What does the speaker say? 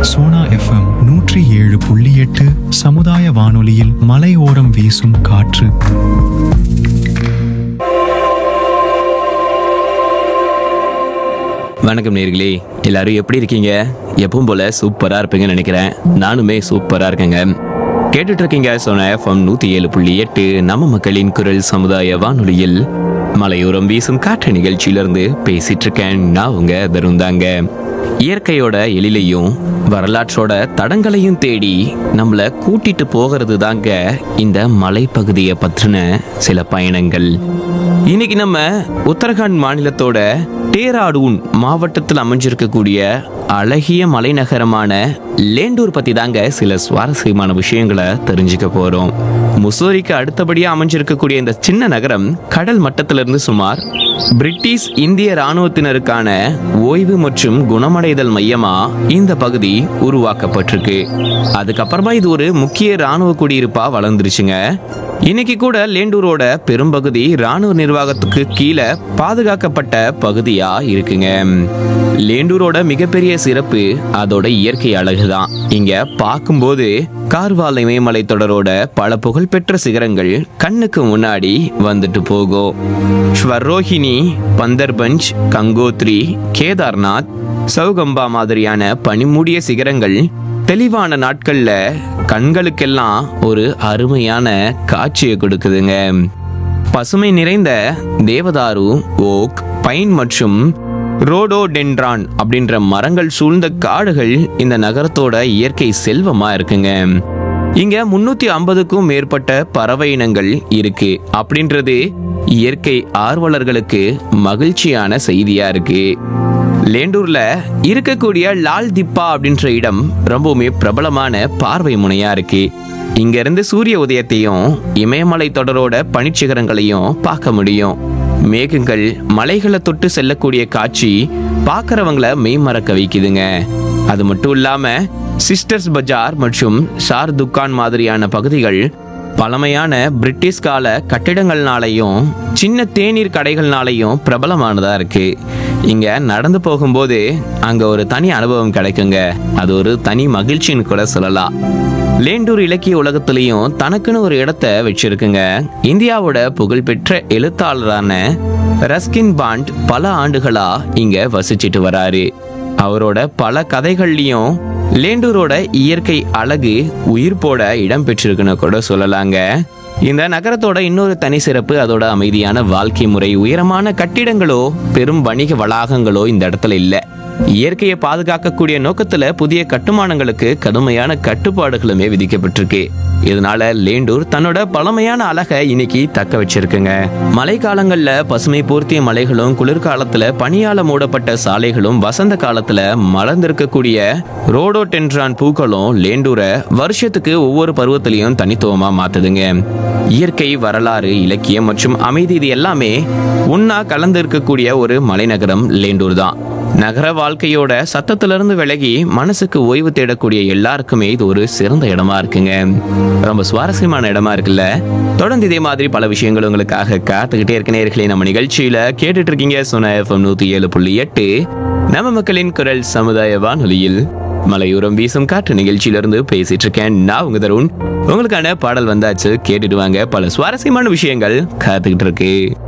Sona FM நூற்றி ஏழு புள்ளி எட்டு சமுதாய வானொலியில் மலையோரம் வீசும் காற்று வணக்கம் நேர்களே எல்லாரும் எப்படி இருக்கீங்க எப்பவும் போல சூப்பரா இருப்பீங்கன்னு நினைக்கிறேன் நானுமே சூப்பரா இருக்கேங்க கேட்டுட்டு இருக்கீங்க சொன்ன எஃப்எம் நூத்தி ஏழு புள்ளி எட்டு நம்ம மக்களின் குரல் சமுதாய வானொலியில் மலையோரம் வீசும் காற்று நிகழ்ச்சியிலிருந்து பேசிட்டு இருக்கேன் நான் உங்க தருந்தாங்க இயற்கையோட எழிலையும் வரலாற்றோட தடங்களையும் தேடி நம்மள கூட்டிட்டு போகிறது தாங்க இந்த மலைப்பகுதியை பற்றின சில பயணங்கள் இன்னைக்கு நம்ம உத்தரகாண்ட் மாநிலத்தோட டேராடூன் மாவட்டத்தில் அமைஞ்சிருக்கக்கூடிய அழகிய மலைநகரமான லேண்டூர் பத்தி தாங்க சில சுவாரஸ்யமான விஷயங்களை தெரிஞ்சுக்க போறோம் முசோரிக்கு அடுத்தபடியா அமைஞ்சிருக்கக்கூடிய இந்த சின்ன நகரம் கடல் மட்டத்திலிருந்து சுமார் பிரிட்டிஷ் இந்திய ராணுவத்தினருக்கான ஓய்வு மற்றும் குணமடைதல் மையமா இந்த பகுதி உருவாக்கப்பட்டிருக்கு அதுக்கப்புறமா இது ஒரு முக்கிய ராணுவ குடியிருப்பா வளர்ந்துருச்சுங்க இன்னைக்கு கூட லேண்டூரோட பெரும்பகுதி ராணுவ நிர்வாகத்துக்கு கீழே பாதுகாக்கப்பட்ட பகுதியா இருக்குங்க லேண்டூரோட மிகப்பெரிய சிறப்பு அதோட இயற்கை அழகுதான் இங்க பார்க்கும்போது கார்வால் இமயமலை தொடரோட பல புகழ்பெற்ற சிகரங்கள் கண்ணுக்கு முன்னாடி வந்துட்டு போகும் ஸ்வரோஹினி பந்தர்பஞ்ச் கங்கோத்ரி கேதார்நாத் சௌகம்பா மாதிரியான பனிமூடிய சிகரங்கள் தெளிவான நாட்கள்ல கண்களுக்கெல்லாம் ஒரு அருமையான காட்சியை கொடுக்குதுங்க பசுமை நிறைந்த தேவதாரு ஓக் பைன் மற்றும் ரோடோடென்ட்ரான் அப்படின்ற மரங்கள் சூழ்ந்த காடுகள் இந்த நகரத்தோட இயற்கை செல்வமா இருக்குங்க இங்க முன்னூத்தி ஐம்பதுக்கும் மேற்பட்ட பறவை இனங்கள் இருக்கு அப்படின்றது இயற்கை ஆர்வலர்களுக்கு மகிழ்ச்சியான செய்தியா இருக்கு லேண்டூர்ல இருக்கக்கூடிய லால் திப்பா அப்படின்ற இடம் ரொம்பவுமே பிரபலமான பார்வை முனையா இருக்கு இங்க இருந்து சூரிய உதயத்தையும் இமயமலை தொடரோட பனிச்சிகரங்களையும் பார்க்க முடியும் மேகங்கள் மலைகளை தொட்டு செல்லக்கூடிய காட்சி பார்க்கறவங்கள மெய்மறக்க வைக்குதுங்க அது மட்டும் இல்லாம சிஸ்டர்ஸ் பஜார் மற்றும் ஷார் துக்கான் மாதிரியான பகுதிகள் பழமையான பிரிட்டிஷ் கால கட்டிடங்கள்னாலையும் சின்ன தேநீர் கடைகள்னாலையும் பிரபலமானதா இருக்கு இங்க நடந்து போகும்போது அங்க ஒரு தனி அனுபவம் கிடைக்குங்க அது ஒரு தனி மகிழ்ச்சின்னு கூட சொல்லலாம் லேண்டூர் இலக்கிய உலகத்திலையும் தனக்குன்னு ஒரு இடத்த வச்சிருக்குங்க இந்தியாவோட புகழ்பெற்ற எழுத்தாளரான ரஸ்கின் பாண்ட் பல ஆண்டுகளா இங்க வசிச்சிட்டு வராரு அவரோட பல கதைகள்லயும் லேண்டூரோட இயற்கை அழகு உயிர் போட இடம் பெற்றிருக்குன்னு கூட சொல்லலாங்க இந்த நகரத்தோட இன்னொரு தனி சிறப்பு அதோட அமைதியான வாழ்க்கை முறை உயரமான கட்டிடங்களோ பெரும் வணிக வளாகங்களோ இந்த இடத்துல இல்லை இயற்கையை பாதுகாக்கக்கூடிய நோக்கத்துல புதிய கட்டுமானங்களுக்கு கடுமையான கட்டுப்பாடுகளுமே விதிக்கப்பட்டிருக்கு இதனால லேண்டூர் தன்னோட பழமையான அழகை இன்னைக்கு தக்க வச்சிருக்குங்க மழை காலங்கள்ல பசுமை பூர்த்திய மலைகளும் குளிர்காலத்துல பனியால மூடப்பட்ட சாலைகளும் வசந்த காலத்துல மலர்ந்திருக்கக்கூடிய ரோடோடென்ட்ரான் பூக்களும் லேண்டூரை வருஷத்துக்கு ஒவ்வொரு பருவத்திலையும் தனித்துவமா மாத்துதுங்க இயற்கை வரலாறு இலக்கியம் மற்றும் அமைதி இது எல்லாமே உண்ணா கலந்து இருக்கக்கூடிய ஒரு மலைநகரம் லேண்டூர் தான் நகர வாழ்க்கையோட சத்தத்திலிருந்து விலகி மனசுக்கு ஓய்வு தேடக்கூடிய எல்லாருக்குமே இது ஒரு சிறந்த இடமா இருக்குங்க ரொம்ப சுவாரஸ்யமான இடமா இருக்குல்ல தொடர்ந்து இதே மாதிரி பல விஷயங்கள் உங்களுக்காக காத்துக்கிட்டே இருக்க நேர்களே நம்ம நிகழ்ச்சியில கேட்டுட்டு இருக்கீங்க சொன்ன எஃப்எம் நூத்தி ஏழு புள்ளி எட்டு நம்ம மக்களின் குரல் சமுதாய வானொலியில் மலையோரம் வீசும் காற்று நிகழ்ச்சியிலிருந்து பேசிட்டு இருக்கேன் நான் உங்க தருண் உங்களுக்கான பாடல் வந்தாச்சு கேட்டுட்டு வாங்க பல சுவாரஸ்யமான விஷயங்கள் காத்துக்கிட்டு இருக்கு